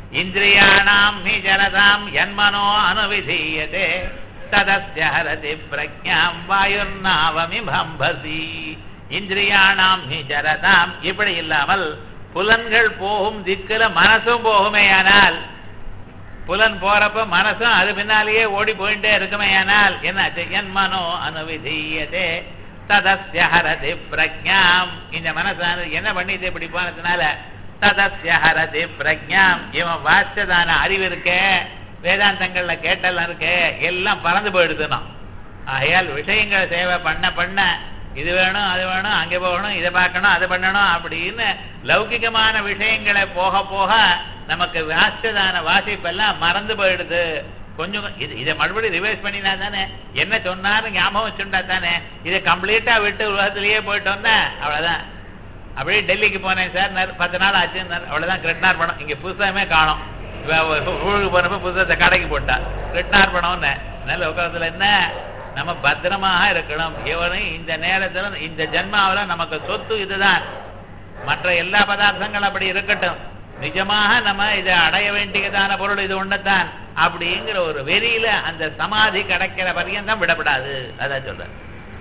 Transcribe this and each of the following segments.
இந்திரியாணாம் he ஜரதாம் என்மனோ அனுவிதீயதே ததஸ்ய ஹரதி பிரஜாம் வாயுர்நாவமி பம்பசி இந்திரியாணாம் he ஜரதாம் இப்படி இல்லாமல் புலன்கள் போகும் திக்குல மனசும் போகுமேயானால் புலன் போறப்ப மனசும் அது பின்னாலேயே ஓடி போயிட்டே இருக்குமேயானால் என்னாச்சு என் மனோ அனுவிதீயதே ததஸ்ய ஹரதி பிரஜாம் இந்த மனசானது என்ன பண்ணிட்டு இப்படி போனதுனால ததஸ்ய ஹரதி பிரஜாம் இவன் வாச்சதான அறிவு இருக்கே வேதாந்தங்கள்ல கேட்டெல்லாம் இருக்கே எல்லாம் பறந்து போயிடுதுன்னா ஆகையால் விஷயங்களை சேவை பண்ண பண்ண இது வேணும் அது வேணும் அங்கே போகணும் இதை பார்க்கணும் அதை பண்ணணும் அப்படின்னு லௌகிகமான விஷயங்களை போக போக நமக்கு வாசிச்சதான வாசிப்பெல்லாம் மறந்து போயிடுது கொஞ்சம் கொ- இது இதை மறுபடியும் ரிவைஸ் பண்ணினா தானே என்ன சொன்னாரு ஞாபகம் வச்சுட்டா தானே இதை கம்ப்ளீட்டா விட்டு உலகத்திலேயே போயிட்டோம்னா அவ்வளவுதான் அப்படியே டெல்லிக்கு போனேன் சார் நர்- பத்து நாள் ஆச்சு அவ்வளவுதான் கிருஷ்ணார் இங்க புதுசாமே காணும் இவ ஒரு ஊருக்கு போனப்ப புதுசத்தை கடைக்கு போட்டா கிருஷ்ணார் பணம்னு நல்ல உலகத்துல என்ன நம்ம பத்திரமாக இருக்கணும் இவனும் இந்த நேரத்துல இந்த ஜென்மாவுல நமக்கு சொத்து இதுதான் மற்ற எல்லா பதார்த்தங்களும் அப்படி இருக்கட்டும் நிஜமாக நம்ம இதை அடைய வேண்டியதான பொருள் இது ஒண்ணுதான் அப்படிங்கிற ஒரு வெறியில அந்த சமாதி கிடைக்கிற பரியந்தம் விடப்படாது அதான் சொல்றேன்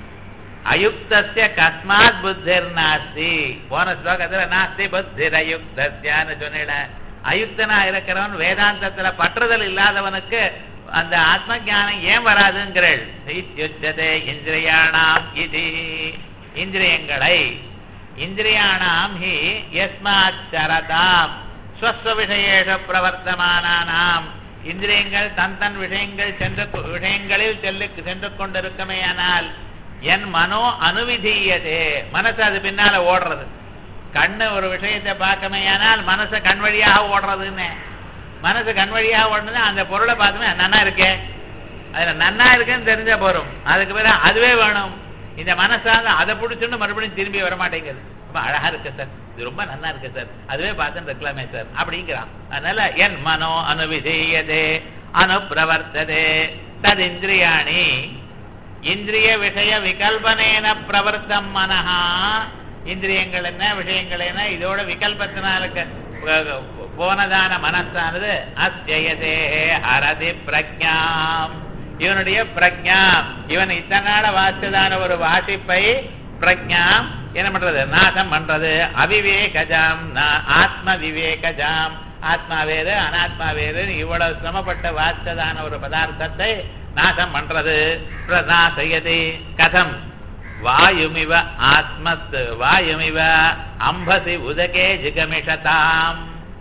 அயுக்தஸ்ய கஸ்மாத் புத்திர் நாஸ்தி போன ஸ்லோகத்துல நாஸ்தி புத்திர் அயுக்தஸ்யான்னு சொன்னேன் அயுக்தனா இருக்கிறவன் வேதாந்தத்துல பற்றுதல் இல்லாதவனுக்கு அந்த ஆத்ம ஞானம் ஏன் வராதுங்கிறள் இத்யுச்சதே இந்திரியாணாம் இது இந்திரியங்களை இந்திரியாணாம் ஹி யஸ்மாத் சரதாம் ஸ்வஸ்வ விஷயேஷ பிரவர்த்தமானானாம் இந்திரியங்கள் தன் தன் விஷயங்கள் சென்று விஷயங்களில் செல்லு சென்று கொண்டிருக்கமேயானால் என் மனோ அனுவிதீயதே மனசு அது பின்னால ஓடுறது கண்ணு ஒரு விஷயத்தை பார்க்கமையானால் மனசு கண் வழியாக ஓடுறதுன்னு மனசு கண் வழியாக ஓடுனது அந்த பொருளை பார்த்துமே நன்னா இருக்கே அதுல நன்னா இருக்குன்னு தெரிஞ்சா போறோம் அதுக்கு பிறகு அதுவே வேணும் இந்த மனசால அதை பிடிச்சுன்னு மறுபடியும் திரும்பி வர மாட்டேங்குது ரொம்ப அழகா இருக்கு சார் இது ரொம்ப நன்னா இருக்கு சார் அதுவே பார்த்துன்னு இருக்கலாமே சார் அப்படிங்கிறான் அதனால என் மனோ அனுவிதீயதே அனுப்பிரவர்த்ததே ததிந்திரியாணி இந்திரிய விஷய விகல்பனேன பிரவர்த்தம் மனஹா இந்திரியங்கள் என்ன விஷயங்கள் என்ன இதோட விகல்பத்தினால க- ப- போனதான மனசானது அஸ்யயதே ஹரதி பிரஜாம் இவனுடைய பிரஜாம் இவன் இத்தனை நாள வாசிச்சதான ஒரு வாசிப்பை பிரஜாம் என்ன பண்றது நாசம் பண்றது அவிவேகஜாம் நா- ஆத்ம விவேகஜாம் ஆத்மா வேறு அனாத்மா வேறு இவ்வளவு சிரமப்பட்ட வாசிச்சதான ஒரு பதார்த்தத்தை நாசம் பண்றது பிரநாசயதி கதம் வாயுமிவ ஆத்மத் வாயுமிவ அம்பசி உதகே ஜிகமிஷதாம்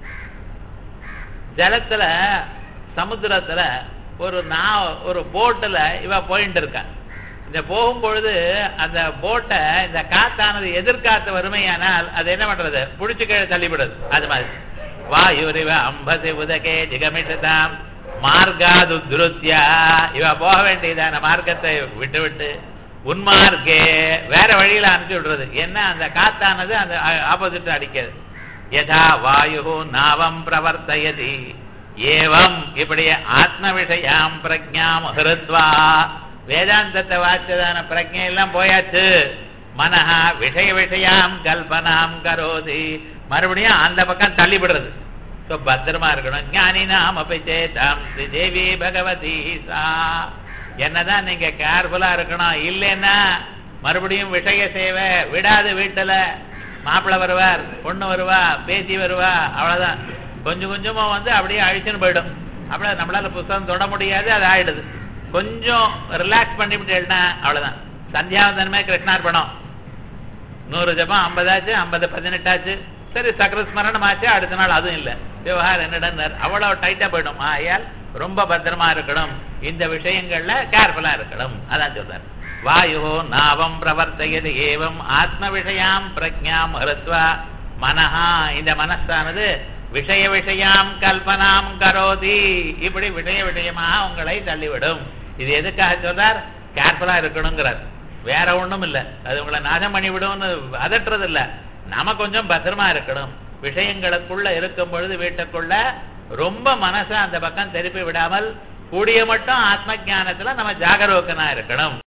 ஜலத்துல சமுத்திரத்துல ஒரு நா ஒரு போட்டுல இவ போயிட்டு இருக்கா இந்த போகும் பொழுது அந்த போட்டை இந்த காத்தானது எதிர்காத்து வறுமையானால் அது என்ன பண்றது புடிச்சு கீழே தள்ளிவிடுது அது மாதிரி வாயுரிவ அம்பசி உதகே ஜிகமிஷதாம் மார்காது துருத்தியா இவ போக வேண்டியதான மார்க்கத்தை விட்டு விட்டு உன்மார்க்கே வேற வழியில அனுப்பிச்சு விடுறது என்ன அந்த காத்தானது அந்த ஆப்போசிட் அடிக்கிறது யதா வாயு நாவம் பிரவர்த்தயதி ஏவம் இப்படி ஆத்ம விஷயாம் பிரஜாம் ஹிருத்வா வேதாந்தத்தை வாச்சதான பிரஜை எல்லாம் போயாச்சு மனஹா விஷய விஷயாம் கல்பனாம் கரோதி மறுபடியும் அந்த பக்கம் தள்ளிவிடுறது ஸோ பத்திரமா இருக்கணும் ஞானி நாம் அப்படி சேதாம் ஸ்ரீ தேவி பகவதி சா என்னதான் நீங்க கேர்ஃபுல்லா இருக்கணும் இல்லைன்னா மறுபடியும் விஷய சேவை விடாது வீட்டுல மாப்பிள்ளை வருவார் பொண்ணு வருவா பேசி வருவா அவ்வளவுதான் கொஞ்சம் கொஞ்சமா வந்து அப்படியே அழிச்சுன்னு போயிடும் அப்படியே நம்மளால புத்தகம் தொட முடியாது அது ஆயிடுது கொஞ்சம் ரிலாக்ஸ் பண்ணிவிட்டேன்னா அவ்வளவுதான் சந்தியாவந்தனமே கிருஷ்ணார்பணம் நூறு ஜபம் ஐம்பதாச்சு ஐம்பது பதினெட்டாச்சு சரி சக்கர ஸ்மரணம் ஆச்சு அடுத்த நாள் அதுவும் இல்லை விவகாரம் என்னடா அவ்வளவு டைட்டா போயிடும் ஆயால் ரொம்ப பத்திரமா இருக்கணும் இந்த விஷயங்கள்ல கேர்ஃபுல்லா இருக்கணும் அதான் சொல்றார் வாயு நாவம் பிரவர்த்தயது ஏவம் ஆத்ம விஷயாம் பிரஜாம் ஹிருத்வா மனஹா இந்த மனசானது விஷய விஷயாம் கல்பனாம் கரோதி இப்படி விஷய விஷயமாக உங்களை தள்ளிவிடும் இது எதுக்காக சொல்றார் கேர்ஃபுல்லா இருக்கணுங்கிறார் வேற ஒண்ணும் இல்ல அது உங்களை நாசம் பண்ணிவிடும்னு அதட்டுறது இல்ல நாம கொஞ்சம் பத்திரமா இருக்கணும் விஷயங்களுக்குள்ள இருக்கும் பொழுது வீட்டுக்குள்ள ரொம்ப மனசை அந்த பக்கம் திருப்பி விடாமல் கூடிய மட்டும் ஆத்ம ஞானத்துல நம்ம ஜாகரூக்கனா இருக்கணும்